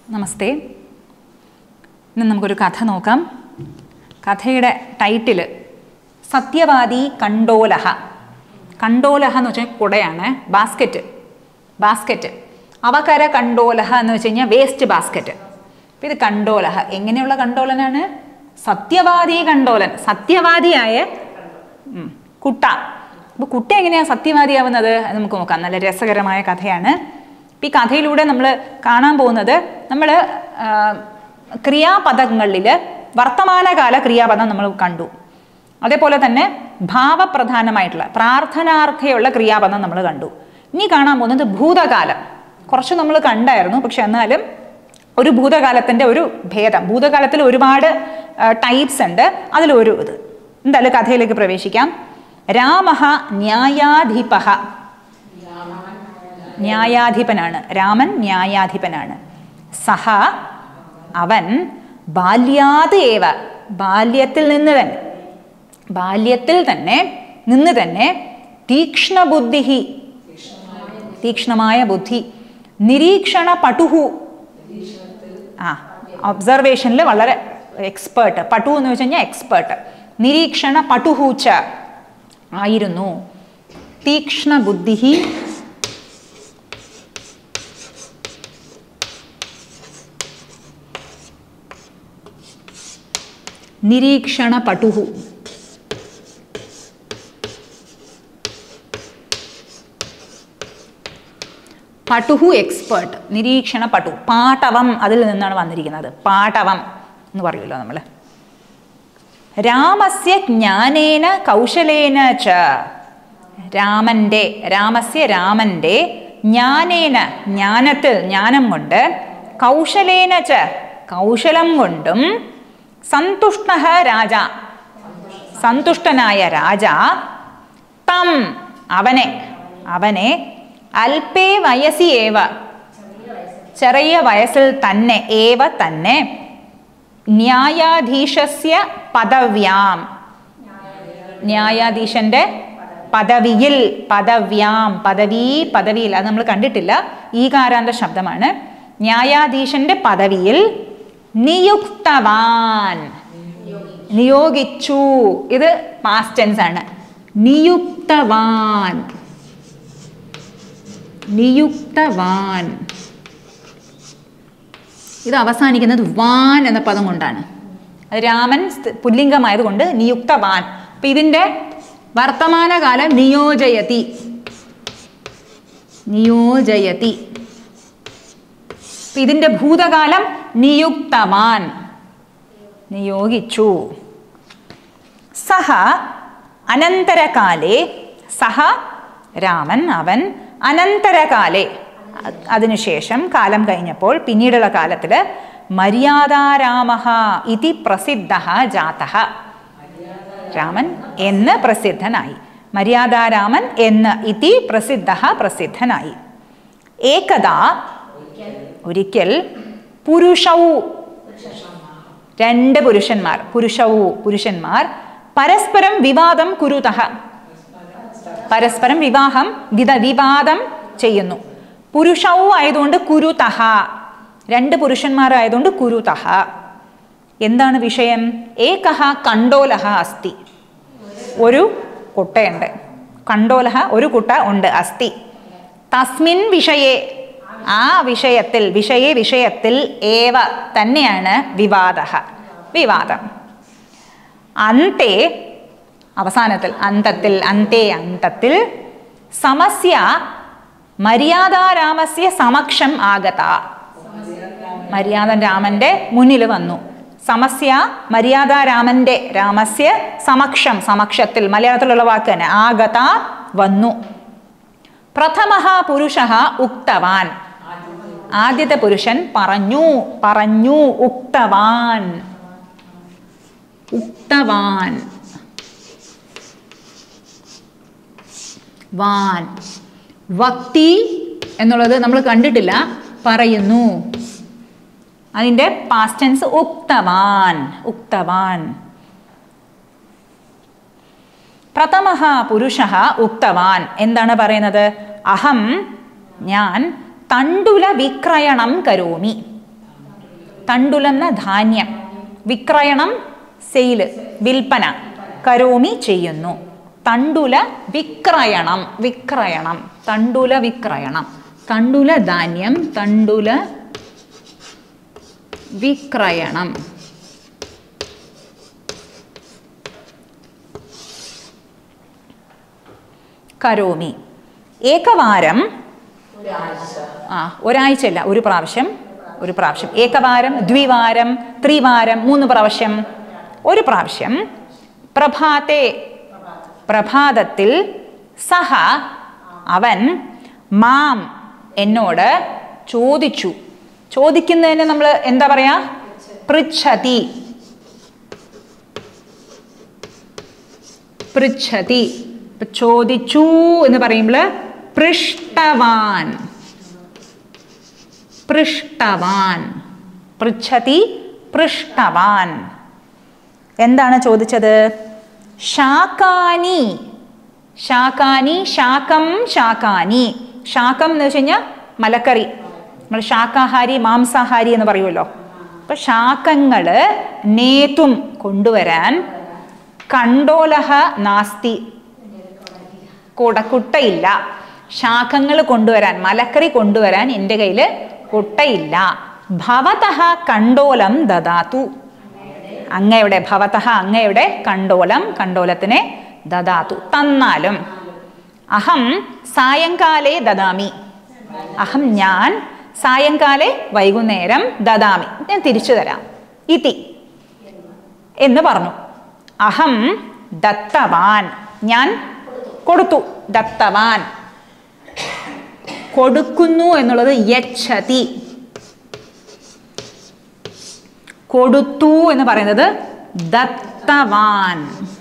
നമസ്തേ ഇന്ന് നമുക്കൊരു കഥ നോക്കാം കഥയുടെ ടൈറ്റിൽ സത്യവാദി കണ്ടോലഹ കണ്ടോലഹ എന്ന് വെച്ചാൽ കുടയാണ് ബാസ്ക്കറ്റ് ബാസ്ക്കറ്റ് അവകര കണ്ടോലഹ എന്ന് വെച്ച് കഴിഞ്ഞാൽ വേസ്റ്റ് ബാസ്ക്കറ്റ് അപ്പം ഇത് കണ്ടോലഹ എങ്ങനെയുള്ള കണ്ടോലനാണ് സത്യവാദി കണ്ടോലൻ സത്യവാദിയായ ഉം, കുട്ട അപ്പോൾ കുട്ട എങ്ങനെയാണ് സത്യവാദിയാവുന്നത് അത് നമുക്ക് നോക്കാം നല്ല രസകരമായ കഥയാണ് അപ്പം ഈ കഥയിലൂടെ നമ്മൾ കാണാൻ പോകുന്നത് നമ്മൾ ക്രിയാപദങ്ങളിൽ വർത്തമാനകാല ക്രിയാപദം നമ്മൾ കണ്ടു അതേപോലെ തന്നെ ഭാവപ്രധാനമായിട്ടുള്ള പ്രാർത്ഥനാർത്ഥയുള്ള ക്രിയാപദം നമ്മൾ കണ്ടു ഇനി കാണാൻ പോകുന്നത് ഭൂതകാലം കുറച്ച് നമ്മൾ കണ്ടായിരുന്നു പക്ഷെ എന്നാലും ഒരു ഭൂതകാലത്തിൻ്റെ ഒരു ഭേദം ഭൂതകാലത്തിൽ ഒരുപാട് ടൈപ്സ് ഉണ്ട് അതിലൊരു ഇത് എന്തായാലും കഥയിലേക്ക് പ്രവേശിക്കാം രാമ ന്യായാധിപ ന്യായാധിപനാണ് രാമൻ ന്യായാധിപനാണ് സഹ അവൻ ബാല്യാത് ഏവ ബാല്യത്തിൽ നിന്ന് തന്നെ ബാല്യത്തിൽ തന്നെ നിന്ന് തന്നെ തീക്ഷ്ണബുദ്ധി തീക്ഷ്ണമായ ബുദ്ധി നിരീക്ഷണ പട്ടുഹു ആ ഒബ്സർവേഷനിൽ വളരെ എക്സ്പേർട്ട് പട്ടു എന്ന് വെച്ച് കഴിഞ്ഞാൽ എക്സ്പേർട്ട് നിരീക്ഷണ പട്ടുഹൂച്ച ആയിരുന്നു തീക്ഷ്ണ ബുദ്ധി നിരീക്ഷണ പട്ടുഹു പട്ടുഹു എക്സ്പേർട്ട് നിരീക്ഷണ പട്ടു പാട്ടവം അതിൽ നിന്നാണ് വന്നിരിക്കുന്നത് പാട്ടവം എന്ന് പറയുമല്ലോ നമ്മൾ രാമസ്യ ജ്ഞാനേന കൗശലേന ച രാമൻ്റെ രാമസ്യ രാമൻ്റെ ജ്ഞാനേന ജ്ഞാനത്തിൽ ജ്ഞാനം കൊണ്ട് കൗശലേന ച കൗശലം കൊണ്ടും സന്തുഷ്ട രാജ സന്തുഷ്ടനായ രാജ തം അവനെ അവനെ അൽപേ വയസ്സി ഏവ ചെറിയ വയസ്സിൽ തന്നെ ഏവ തന്നെ ന്യായാധീശസ്യ പദവ്യാം ന്യായാധീശന്റെ പദവിയിൽ പദവ്യാം പദവി പദവിയിൽ അത് നമ്മൾ കണ്ടിട്ടില്ല ഈ കാരാന്ത ശബ്ദമാണ് ന്യായാധീശന്റെ പദവിയിൽ നിയുക്തവാൻ നിയോഗിച്ചു ഇത് പാസ്റ്റ് ടെൻസ് ആണ് നിയുക്തവാൻ നിയുക്തവാൻ ഇത് അവസാനിക്കുന്നത് വാൻ എന്ന പദം കൊണ്ടാണ് അത് രാമൻ സ്ത- പുല്ലിംഗമായതുകൊണ്ട് നിയുക്തവാൻ അപ്പൊ ഇതിന്റെ വർത്തമാനകാലം നിയോജയതി നിയോജയതി അപ്പൊ ഇതിന്റെ ഭൂതകാലം നിയുക്തവാൻ നിയോഗിച്ചു സഹ അനന്തരകാലേ സഹ രാമൻ അവൻ അനന്തരകാലേ അ- അതിനുശേഷം കാലം കഴിഞ്ഞപ്പോൾ പിന്നീടുള്ള കാലത്തിൽ മര്യാദാരാമ ഇതി പ്രസിദ്ധ ജാത രാമൻ എന്ന് പ്രസിദ്ധനായി മര്യാദാരാമൻ എന്ന് ഇതി പ്രസിദ്ധ പ്രസിദ്ധനായി ഏകദാ ഒരിക്കൽ പുരുഷൗ രണ്ട് പുരുഷന്മാർ പുരുഷവു പുരുഷന്മാർ പരസ്പരം വിവാദം കുരുതഹ പരസ്പരം വിവാഹം വിത വിവാദം ചെയ്യുന്നു പുരുഷവു ആയതുകൊണ്ട് കുരുതഹ രണ്ട് പുരുഷന്മാരായതുകൊണ്ട് കുരുതഹ എന്താണ് വിഷയം ഏകഹ കണ്ടോലഹ അസ്തി ഒരു കുട്ടയുണ്ട് കണ്ടോലഹ ഒരു കുട്ട ഉണ്ട് അസ്തി തസ്മിൻ വിഷയെ ആ വിഷയത്തിൽ വിഷയെ വിഷയത്തിൽ ഏവ തന്നെയാണ് വിവാദ വിവാദം അന്തേ അവസാനത്തിൽ അന്തത്തിൽ അന്തേ അന്തത്തിൽ സമസ്യ മര്യാദാരാമസ്യ സമക്ഷം ആഗത മര്യാദ രാമന്റെ മുന്നിൽ വന്നു സമസ്യ മര്യാദ രാമന്റെ രാമസ്യ സമക്ഷം സമക്ഷത്തിൽ മലയാളത്തിലുള്ള വാക്ക് തന്നെ ആഗത വന്നു പ്രഥമ പുരുഷ ഉക്തവാൻ ആദ്യത്തെ പുരുഷൻ പറഞ്ഞു പറഞ്ഞു ഉക്തവാൻ ഉക്തവാൻ വാൻ വക്തി എന്നുള്ളത് നമ്മൾ കണ്ടിട്ടില്ല പറയുന്നു അതിൻ്റെ പാസ്റ്റൻസ് ഉക്തവാൻ ഉക്തവാൻ പ്രഥമ പുരുഷ ഉക്തവാൻ എന്താണ് പറയുന്നത് അഹം ഞാൻ തണ്ടുല വിക്രയണം കരോമി തണ്ടുലം എന്ന ധാന്യം വിക്രയണം സെയില് വിൽപ്പന കരോമി ചെയ്യുന്നു തണ്ടുല വിക്രയണം വിക്രയണം തണ്ടുല വിക്രയണം തണ്ടുല ധാന്യം തണ്ടുല വിക്രയണം കരോമി ഏകവാരം ആ ഒരാഴ്ചയല്ല ഒരു പ്രാവശ്യം ഒരു പ്രാവശ്യം ഏകവാരം ദ്വിവാരം ത്രിവാരം മൂന്ന് പ്രാവശ്യം ഒരു പ്രാവശ്യം പ്രഭാത്തെ പ്രഭാതത്തിൽ സഹ അവൻ മാം എന്നോട് ചോദിച്ചു ചോദിക്കുന്നതിന് നമ്മൾ എന്താ പറയാ പൃച്ഛതി പൃച്ഛതി ഇപ്പൊ ചോദിച്ചു എന്ന് പറയുമ്പോൾ പൃഷ്ടവാൻ പൃഷ്ടവാൻ പൃച്ഛതി പൃഷ്ടവാൻ എന്താണ് ചോദിച്ചത് ശാകാനി ശാകാനി ശാകം ശാകാനി ശാകം എന്ന് വെച്ച് കഴിഞ്ഞാൽ മലക്കറി നമ്മൾ ശാകാഹാരി മാംസാഹാരി എന്ന് പറയുമല്ലോ അപ്പൊ ശാക്കങ്ങള് നേത്തും കൊണ്ടുവരാൻ കണ്ടോലഹ നാസ്തി കുടക്കുട്ടയില്ല ശാഖങ്ങൾ കൊണ്ടുവരാൻ മലക്കറി കൊണ്ടുവരാൻ എൻ്റെ കയ്യിൽ കുട്ടയില്ല ഭവതഃ കണ്ടോലം ദദാതു അങ്ങയുടെ ഭവതഃ അങ്ങയുടെ കണ്ടോലം കണ്ടോലത്തിനെ ദദാതു തന്നാലും അഹം സായങ്കാലേ ദദാമി അഹം ഞാൻ സായങ്കാലേ വൈകുന്നേരം ദദാമി ഞാൻ തിരിച്ചു തരാം ഇതി എന്ന് പറഞ്ഞു അഹം ദത്തവാൻ ഞാൻ കൊടുത്തു ദത്തവാൻ കൊടുക്കുന്നു എന്നുള്ളത് യച്ഛതി കൊടുത്തു എന്ന് പറയുന്നത് ദത്തവാൻ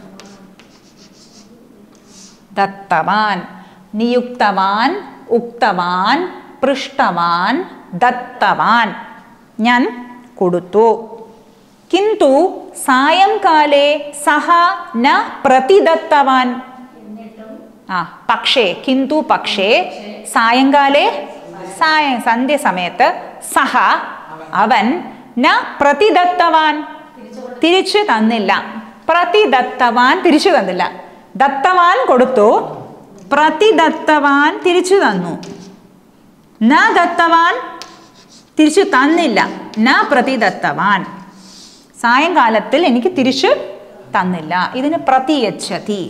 ദത്തവാൻ നിയുക്തവാൻ ഉക്തവാൻ പൃഷ്ടവാൻ ദത്തവാൻ ഞാൻ കൊടുത്തു കിന്തു സായംകാലേ സഹ ന പ്രതിദത്തവാൻ ആ പക്ഷേ കിന്തു പക്ഷേ സായങ്കാലേ സായ സന്ധ്യ സമയത്ത് സഹ അവൻ ന പ്രതിദത്തവാൻ തിരിച്ചു തന്നില്ല പ്രതിദത്തവാൻ തിരിച്ചു തന്നില്ല ദത്തവാൻ കൊടുത്തു പ്രതിദത്തവാൻ തിരിച്ചു തന്നു ന ദത്തവാൻ തിരിച്ചു തന്നില്ല ന പ്രതിദത്തവാൻ സായങ്കാലത്തിൽ എനിക്ക് തിരിച്ചു തന്നില്ല ഇതിന് പ്രതിയച്ഛതി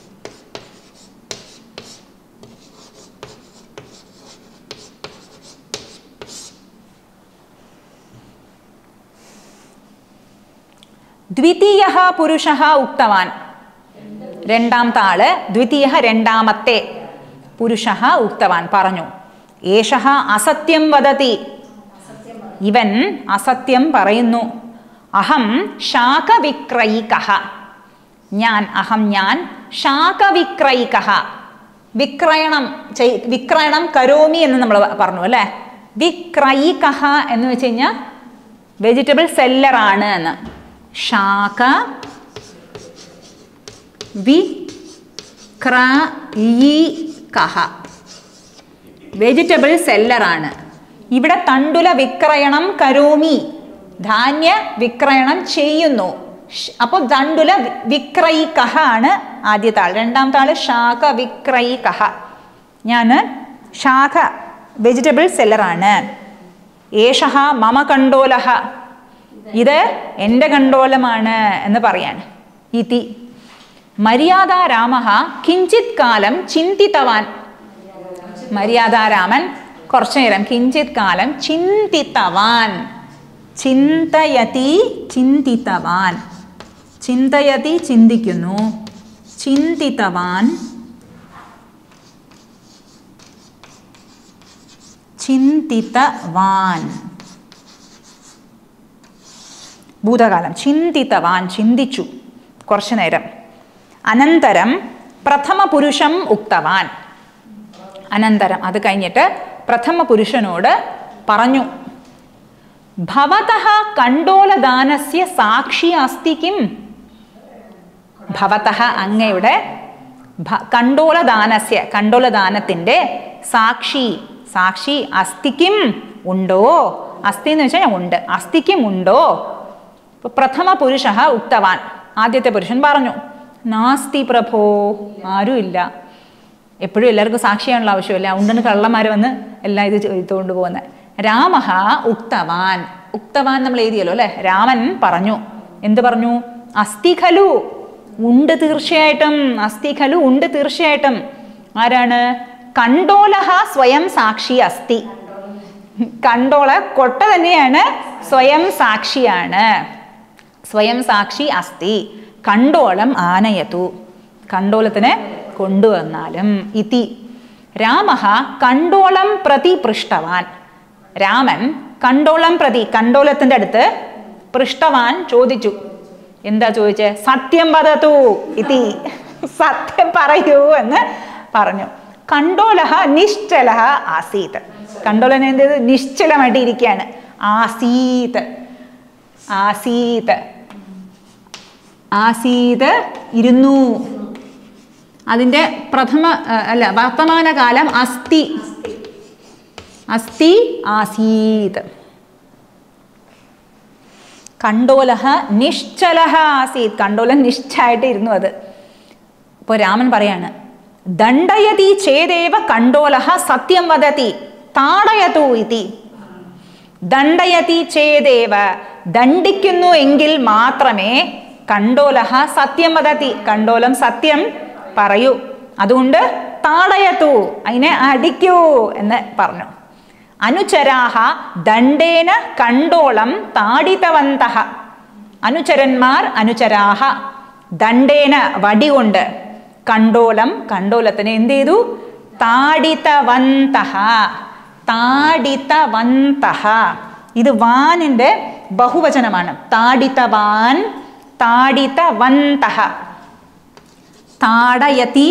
ദ്വിതീയ പുരുഷ ഉക്തവാൻ രണ്ടാമത്തെ ആള് ദ്വിതീയ രണ്ടാമത്തെ പുരുഷ ഉക്തവാൻ പറഞ്ഞു ഏഷ അസത്യം വദതി ഇവൻ അസത്യം പറയുന്നു അഹം ശാഖവിക്രയിക ഞാൻ അഹം ഞാൻ ശാഖവിക്രയിക വിക്രയണം ചെയ് വിക്രയണം കരോമി എന്ന് നമ്മൾ പറഞ്ഞു അല്ലേ വിക്രയിക എന്ന് വെച്ച് കഴിഞ്ഞാൽ വെജിറ്റബിൾ സെല്ലറാണ് എന്ന് ശാഖ വിക്രയിക വെജിറ്റബിൾ സെല്ലറാണ് ഇവിടെ തണ്ടുല വിക്രയണം കരോമി ധാന്യ വിക്രയണം ചെയ്യുന്നു അപ്പോൾ തണ്ടുല വിക്രയിക്കഹ ആണ് ആദ്യത്തെ ആൾ രണ്ടാമത്തെ ആള് ശാഖ വിക്രയിക്കഹ ഞാൻ ശാഖ വെജിറ്റബിൾ സെല്ലറാണ് ഏഷഹ മമ കണ്ടോലഹ ഇത് എൻ്റെ കണ്ടോലമാണ് എന്ന് പറയാൻ ഇതി മര്യാദ രാമ കിഞ്ചിത് കാലം ചിന്തിത്തവാൻ മര്യാദാരാമൻ കുറച്ചു നേരം കിഞ്ചിത് കാലം ചിന്തിത്തവാൻ ചിന്തയതി ചിന്തിത്തവാൻ ചിന്തയതി ചിന്തിക്കുന്നു ചിന്തിത്തവാൻ ചിന്തിതവാൻ ഭൂതകാലം ചിന്തിതവാൻ ചിന്തിച്ചു കുറച്ചു നേരം അനന്തരം പ്രഥമ പുരുഷം ഉക്തവാൻ അനന്തരം അത് കഴിഞ്ഞിട്ട് പ്രഥമ പുരുഷനോട് പറഞ്ഞു ഭവതഃ കണ്ടോലദാനസ്യ സാക്ഷി അസ്തി കിം ഭവതഃ അങ്ങയുടെ കണ്ടോലദാനസ്യ കണ്ടോലദാനത്തിൻ്റെ സാക്ഷി സാക്ഷി അസ്തി കിം ഉണ്ടോ അസ്ഥി എന്ന് വെച്ചാൽ ഉണ്ട് അസ്ഥിക്കും ഉണ്ടോ ഇപ്പൊ പ്രഥമ പുരുഷ ഉക്തവാൻ ആദ്യത്തെ പുരുഷൻ പറഞ്ഞു നാസ്തി പ്രഭോ ആരും ഇല്ല എപ്പോഴും എല്ലാവർക്കും സാക്ഷിയാണുള്ള ആവശ്യമില്ല ഉണ്ടെന്ന് കള്ളന്മാർ വന്ന് എല്ലാം ഇത് ചെയ്തുകൊണ്ട് പോകുന്നത് രാമ ഉക്തവാൻ ഉക്തവാൻ നമ്മൾ എഴുതിയല്ലോ അല്ലെ രാമൻ പറഞ്ഞു എന്ത് പറഞ്ഞു അസ്ഥി ഖലു ഉണ്ട് തീർച്ചയായിട്ടും അസ്ഥി ഖലു ഉണ്ട് തീർച്ചയായിട്ടും ആരാണ് കണ്ടോലഹ സ്വയം സാക്ഷി അസ്ഥി കണ്ടോള കൊട്ട തന്നെയാണ് സ്വയം സാക്ഷിയാണ് സ്വയം സാക്ഷി അസ്ഥി കണ്ടോളം ആനയതു കണ്ടോളത്തിന് കൊണ്ടുവന്നാലും ഇതി രാമ കണ്ടോളം പ്രതി പൃഷ്ടവാൻ രാമൻ കണ്ടോളം പ്രതി കണ്ടോലത്തിൻ്റെ അടുത്ത് പൃഷ്ടവാൻ ചോദിച്ചു എന്താ ചോദിച്ചേ സത്യം വദതു ഇതി സത്യം പറയൂ എന്ന് പറഞ്ഞു കണ്ടോലഹ നിശ്ചലഹ ആസീത് കണ്ടോലൻ എന്ത് ചെയ്തു? നിശ്ചലമായിട്ട് ഇരിക്കുകയാണ് ആസീത് ആസീത് ആസീത് ഇരുന്നു അതിൻ്റെ പ്രഥമ ആ, അല്ല വർത്തമാനകാലം അസ്ഥി അസ്ഥി ആസീത് കണ്ടോലഹ നിശ്ചലഹ ആസീത് കണ്ടോലൻ നിശ്ചയായിട്ട് ഇരുന്നു അത് ഇപ്പോൾ രാമൻ പറയാണ് ദണ്ഡയതി ചേദേവ കണ്ടോലഹ സത്യം വദതി താടയതു ഇതി ദണ്ഡയതി ചേദേവ ദണ്ഡിക്കുന്നു എങ്കിൽ മാത്രമേ കണ്ടോലഹ സത്യം വദതി കണ്ടോലം സത്യം പറയൂ അതുകൊണ്ട് താടയത്തു അതിനെ അടിക്കൂ എന്ന് പറഞ്ഞു അനുചരാഹ ദണ്ഡേന കണ്ടോളം താടിതവന്ത അനുചരന്മാർ അനുചരാഹ ദണ്ഡേന വടി കൊണ്ട് കണ്ടോലം കണ്ടോലത്തിന് എന്ത് ചെയ്തു താടിതവന്ത താടിതവന്ത ഇത് വാനിന്റെ ബഹുവചനമാണ് താടിതവാൻ താടിതവന്ത താടയതി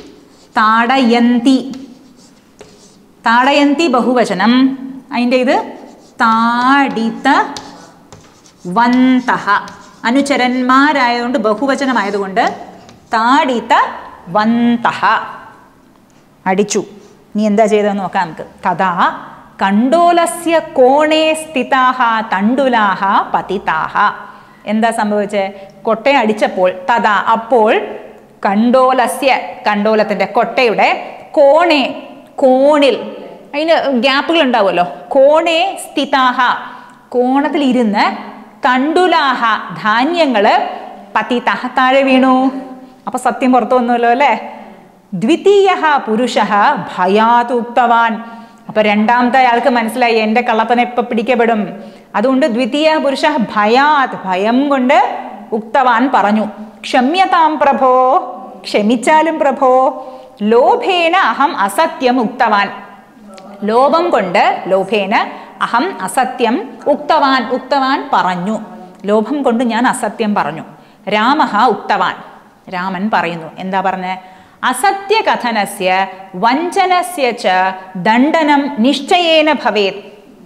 താടയന്തി താടയന്തി ബഹുവചനം അതിൻ്റെ ഇത് താടിത വന്തഹ അനുചരന്മാരായതുകൊണ്ട് ബഹുവചനമായതുകൊണ്ട് താടിത വന്തഹ അടിച്ചു നീ എന്താ ചെയ്തതെന്ന് നോക്കാം നമുക്ക് തഥാ കണ്ടോലസ്യ കോണേ സ്ഥിതാഹ തണ്ടുലാഹ പതിതാഹ എന്താ സംഭവിച്ചത് കൊട്ടയെ അടിച്ചപ്പോൾ തഥാ അപ്പോൾ കണ്ടോലസ്യ കണ്ടോലത്തിന്റെ കൊട്ടയുടെ കോണേ കോണിൽ അതിന് ഗ്യാപ്പുകൾ ഉണ്ടാവുമല്ലോ കോണേ സ്ഥിതാഹ കോണത്തിൽ ഇരുന്ന് തണ്ടുലാഹ ധാന്യങ്ങള് പതിതാഹ താഴെ വീണു അപ്പൊ സത്യം പുറത്തു വന്നുവല്ലോ അല്ലേ ദ്വിതീയ പുരുഷ ഭയാത് ഉക്തവാൻ അപ്പൊ രണ്ടാമത്തെ അയാൾക്ക് മനസ്സിലായി എന്റെ കള്ളപ്പന ഇപ്പൊ പിടിക്കപ്പെടും അതുകൊണ്ട് ദ്വിതീയ പുരുഷ ഭയാത് ഭയം കൊണ്ട് ഉക്തവാൻ പറഞ്ഞു ക്ഷമ്യതാം പ്രഭോ ക്ഷമിച്ചാലും പ്രഭോ ലോഭേന അഹം അസത്യം ഉക്തവാൻ ലോഭം കൊണ്ട് ലോഭേന അഹം അസത്യം ഉക്തവാൻ ഉക്തവാൻ പറഞ്ഞു ലോഭം കൊണ്ട് ഞാൻ അസത്യം പറഞ്ഞു രാമ ഉക്തവാൻ രാമൻ പറയുന്നു എന്താ പറഞ്ഞേ അസത്യകഥനസ്യ വഞ്ചനസ്യ ച ദണ്ഡനം നിശ്ചയേന ഭവേത്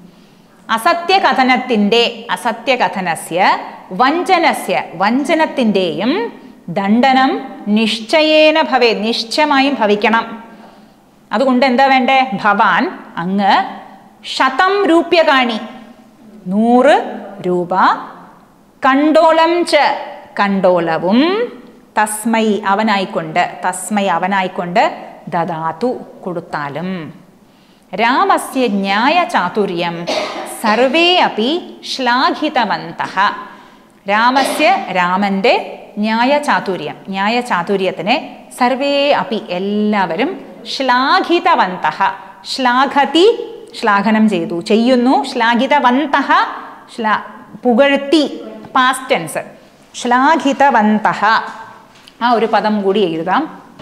അസത്യകഥനത്തിൻ്റെ അസത്യകഥനസ്യ വഞ്ചനസ്യ വഞ്ചനത്തിൻ്റെയും ദണ്ഡനം നിശ്ചയേന ഭവേ നിശ്ചയമായും ഭവിക്കണം അതുകൊണ്ട് എന്താ വേണ്ടേ ഭവാൻ അങ്ങ് ശതം രൂപ്യകാണി നൂറ് രൂപ കണ്ടോളം ച കണ്ടോളവും തസ്മൈ അവനായിക്കൊണ്ട് തസ്മൈ അവനായിക്കൊണ്ട് ദദാതു കൊടുത്താലും രാമസ്യ ന്യായ ചാതുര്യം സർവേ അപ്പി ശ്ലാഘിതവന്ത രാമസ്യ രാമന്റെ ന്യായ ചാതുര്യം ന്യായ ചാതുര്യത്തിനെ സർവേ അപ്പി എല്ലാവരും ശ്ലാഘിതവന്ത ശ്ലാഘതി ശ്ലാഘനം ചെയ്തു ചെയ്യുന്നു ശ്ലാഘിതവന്ത ശ്ലാ പുകഴ്ത്തി പാസ്റ്റ് ടെൻസ് ശ്ലാഘിതവന്ത ആ ഒരു പദം കൂടി എഴുതാം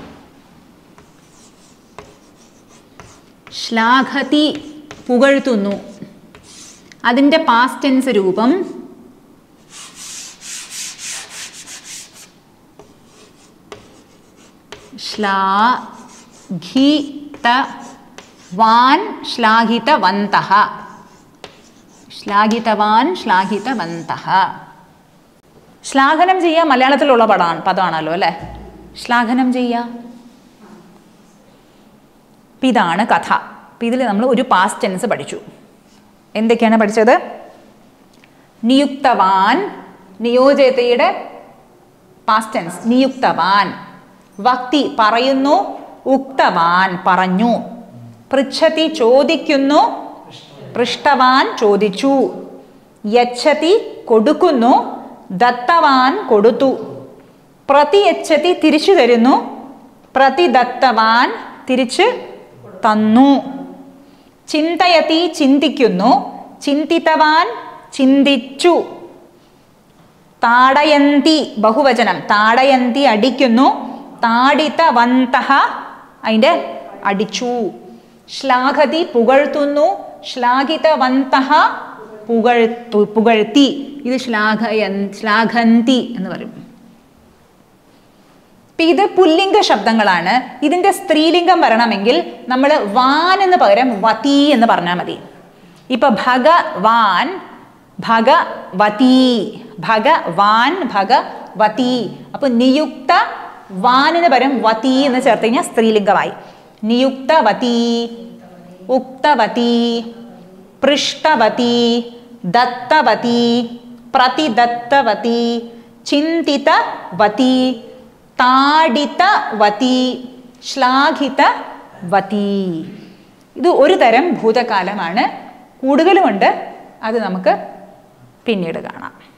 ശ്ലാഘതി പുകഴ്ത്തുന്നു അതിൻ്റെ പാസ്റ്റ് ടെൻസ് രൂപം ശ്ലാഘിത വാൻ ശ്ലാഘിതവന്ത ശ്ലാഘിതവാൻ ശ്ലാഘിതവന്ത ശ്ലാഘനം ചെയ്യുക മലയാളത്തിലുള്ള പദമാണ് പദമാണല്ലോ അല്ലേ ശ്ലാഘനം ചെയ്യുക അപ്പം ഇതാണ് കഥ അപ്പം ഇതിൽ നമ്മൾ ഒരു പാസ്റ്റ് ടെൻസ് പഠിച്ചു എന്തൊക്കെയാണ് പഠിച്ചത് നിയുക്തവാൻ നിയോജയതയുടെ പാസ്റ്റ് ടെൻസ് നിയുക്തവാൻ വക്തി പറയുന്നു ഉക്തവാൻ പറഞ്ഞു പൃച്ഛതി ചോദിക്കുന്നു പൃഷ്ടവാൻ ചോദിച്ചു യച്ഛതി കൊടുക്കുന്നു ദത്തവാൻ കൊടുത്തു പ്രതിയച്ഛതി തിരിച്ചു തരുന്നു പ്രതിദത്തവാൻ തിരിച്ച് തന്നു ചിന്തയതി ചിന്തിക്കുന്നു ചിന്തിതവാൻ ചിന്തിച്ചു താടയന്തി ബഹുവചനം താടയന്തി അടിക്കുന്നു താടിതവന്തഹ അതിൻ്റെ അടിച്ചു ശ്ലാഘതി പുകഴ്ത്തുന്നു ശ്ലാഘിതവന്തഹ പുകഴ്ത്തു പുകഴ്ത്തി ഇത് ശ്ലാഘയൻ ശ്ലാഘന്തി എന്ന് പറയും ഇപ്പൊ ഇത് പുല്ലിംഗ ശബ്ദങ്ങളാണ് ഇതിന്റെ സ്ത്രീലിംഗം വരണമെങ്കിൽ നമ്മൾ വാൻ എന്ന് പകരം വതി എന്ന് പറഞ്ഞാൽ മതി ഇപ്പൊ ഭഗവാൻ ഭഗവതി ഭഗവാൻ ഭഗവതി അപ്പൊ നിയുക്ത വാനിന് പകരം വതി എന്ന് ചേർത്ത് കഴിഞ്ഞാൽ സ്ത്രീലിംഗമായി നിയുക്തവതി ഉക്തവതി പൃഷ്ടവതി ദത്തവതി പ്രതിദത്തവതി ചിന്തിതവതി താടിതവതി ശ്ലാഘിതവതി ഇത് ഒരു തരം ഭൂതകാലമാണ് കൂടുതലുമുണ്ട് അത് നമുക്ക് പിന്നീട് കാണാം